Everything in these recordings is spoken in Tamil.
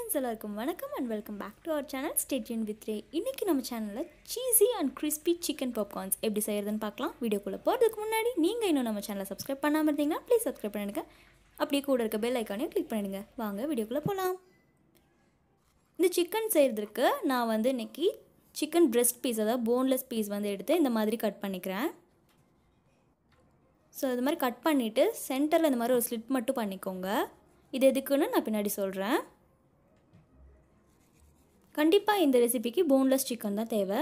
ஃப்ரெண்ட்ஸ் எல்லாருக்கும் வணக்கம் and welcome back to our channel stay tuned with Ray இன்றைக்கி நம்ம சேனலில் cheesy and crispy chicken popcorns எப்படி செய்கிறதுன்னு பார்க்கலாம் வீடியோக்குள்ளே போகிறதுக்கு முன்னாடி நீங்கள் இன்னும் நம்ம சேனலை சப்ஸ்கிரைப் பண்ணாமல் இருந்தீங்கன்னா ப்ளீஸ் சப்ஸ்கிரைப் பண்ணிடுங்க அப்படியே கூட இருக்க பெல் ஐக்கானையும் கிளிக் பண்ணிடுங்க வாங்க வீடியோக்குள்ளே போகலாம் இந்த சிக்கன் செய்கிறதுக்கு நான் வந்து இன்றைக்கி சிக்கன் பிரெஸ்ட் பீஸ் அதாவது போன்லெஸ் பீஸ் வந்து எடுத்து இந்த மாதிரி கட் பண்ணிக்கிறேன் ஸோ இது மாதிரி கட் பண்ணிவிட்டு சென்டரில் இந்த மாதிரி ஒரு ஸ்லிட் மட்டும் பண்ணிக்கோங்க இது எதுக்குன்னு நான் பின்னாடி சொல்கிறேன் கண்டிப்பாக இந்த ரெசிபிக்கு போன்லெஸ் சிக்கன் தான் தேவை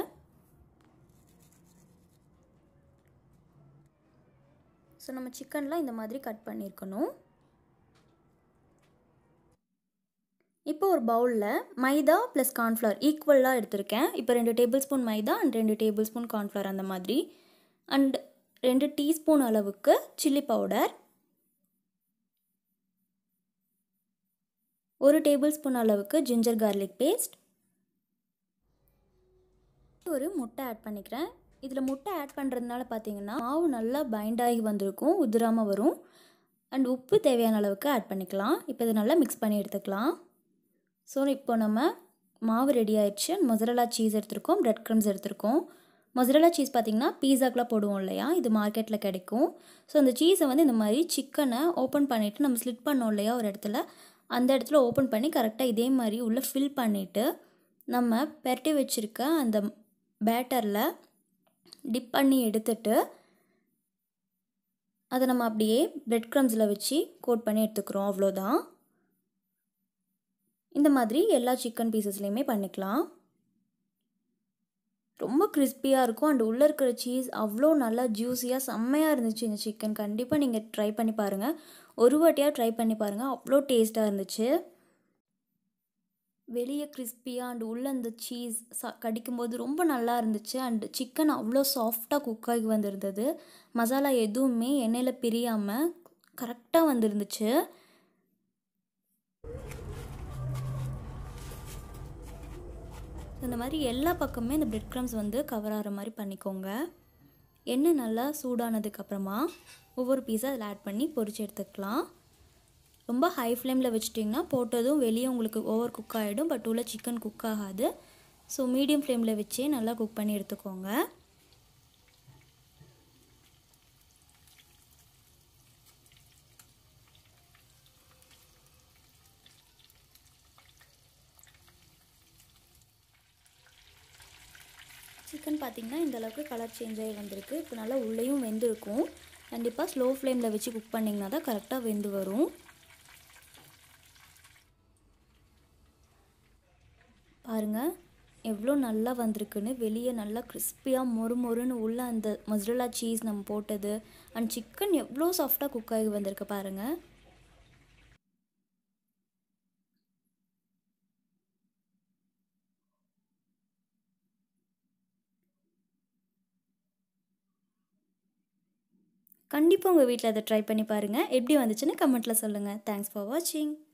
ஸோ நம்ம சிக்கன்லாம் இந்த மாதிரி கட் பண்ணியிருக்கணும் இப்போ ஒரு பவுலில் மைதா ப்ளஸ் கார்ன்ஃப்ளவர் ஈக்குவலாக எடுத்திருக்கேன் இப்போ ரெண்டு டேபிள் ஸ்பூன் மைதா அண்ட் ரெண்டு டேபிள் ஸ்பூன் கார்ன்ஃப்ளவர் அந்த மாதிரி அண்ட் ரெண்டு டீஸ்பூன் அளவுக்கு சில்லி பவுடர் ஒரு டேபிள் ஸ்பூன் அளவுக்கு ஜிஞ்சர் கார்லிக் பேஸ்ட் ஒரு முட்டை ஆட் பண்ணிக்கிறேன் இதில் முட்டை ஆட் பண்ணுறதுனால பார்த்தீங்கன்னா மாவு நல்லா பைண்ட் ஆகி வந்திருக்கும் உதிராமல் வரும் அண்ட் உப்பு தேவையான அளவுக்கு ஆட் பண்ணிக்கலாம் இப்போ இதை நல்லா மிக்ஸ் பண்ணி எடுத்துக்கலாம் ஸோ இப்போ நம்ம மாவு ரெடி ஆயிடுச்சு மொசரலா சீஸ் எடுத்திருக்கோம் பிரெட் க்ரம்ஸ் எடுத்திருக்கோம் மொசரலா சீஸ் பார்த்திங்கன்னா பீஸாக்கெலாம் போடுவோம் இல்லையா இது மார்க்கெட்டில் கிடைக்கும் ஸோ அந்த சீஸை வந்து இந்த மாதிரி சிக்கனை ஓப்பன் பண்ணிவிட்டு நம்ம ஸ்லிட் பண்ணோம் இல்லையா ஒரு இடத்துல அந்த இடத்துல ஓப்பன் பண்ணி கரெக்டாக இதே மாதிரி உள்ளே ஃபில் பண்ணிவிட்டு நம்ம பெரட்டி வச்சுருக்க அந்த பேட்டரில் டிப் பண்ணி எடுத்துட்டு அதை நம்ம அப்படியே பிரெட் க்ரம்ஸில் வச்சு கோட் பண்ணி எடுத்துக்கிறோம் அவ்வளோதான் இந்த மாதிரி எல்லா சிக்கன் பீசஸ்லேயுமே பண்ணிக்கலாம் ரொம்ப கிறிஸ்பியாக இருக்கும் அண்ட் உள்ளே இருக்கிற சீஸ் அவ்வளோ நல்லா ஜூஸியாக செம்மையாக இருந்துச்சு இந்த சிக்கன் கண்டிப்பாக நீங்கள் ட்ரை பண்ணி பாருங்கள் ஒரு வாட்டியாக ட்ரை பண்ணி பாருங்கள் அவ்வளோ டேஸ்ட்டாக இருந்துச்சு வெளியே கிறிஸ்பியாக அண்ட் உள்ளே அந்த சீஸ் ச கடிக்கும்போது ரொம்ப நல்லா இருந்துச்சு அண்ட் சிக்கன் அவ்வளோ சாஃப்டாக குக் ஆகி வந்திருந்தது மசாலா எதுவுமே எண்ணெயில் பிரியாமல் கரெக்டாக வந்துருந்துச்சு இந்த மாதிரி எல்லா பக்கமே இந்த பிரெட் க்ரம்ஸ் வந்து கவர் ஆகிற மாதிரி பண்ணிக்கோங்க எண்ணெய் நல்லா சூடானதுக்கப்புறமா ஒவ்வொரு பீஸாக அதில் ஆட் பண்ணி பொரிச்சு எடுத்துக்கலாம் ரொம்ப ஹை ஃப்ளேமில் வச்சிட்டிங்கன்னா போட்டதும் வெளியே உங்களுக்கு ஓவர் குக் ஆகிடும் பட் உள்ள சிக்கன் குக் ஆகாது ஸோ மீடியம் ஃப்ளேமில் வச்சே நல்லா குக் பண்ணி எடுத்துக்கோங்க சிக்கன் பார்த்திங்கன்னா இந்த அளவுக்கு கலர் சேஞ்ச் ஆகி வந்திருக்கு இப்போ நல்லா உள்ளேயும் வெந்திருக்கும் கண்டிப்பாக ஸ்லோ ஃப்ளேமில் வச்சு குக் பண்ணிங்கன்னா தான் கரெக்டாக வெந்து வரும் பாருங்கள் எவ்வளோ நல்லா வந்திருக்குன்னு வெளியே நல்லா கிறிஸ்பியாக மொறு மொறுன்னு உள்ள அந்த மஸ்ரலா சீஸ் நம்ம போட்டது அண்ட் சிக்கன் எவ்வளோ சாஃப்டாக குக் ஆகி வந்திருக்கு பாருங்கள் கண்டிப்பாக உங்கள் வீட்டில் அதை ட்ரை பண்ணி பாருங்கள் எப்படி வந்துச்சுன்னு கமெண்ட்டில் சொல்லுங்கள் தேங்க்ஸ் ஃபார் வாட்சிங்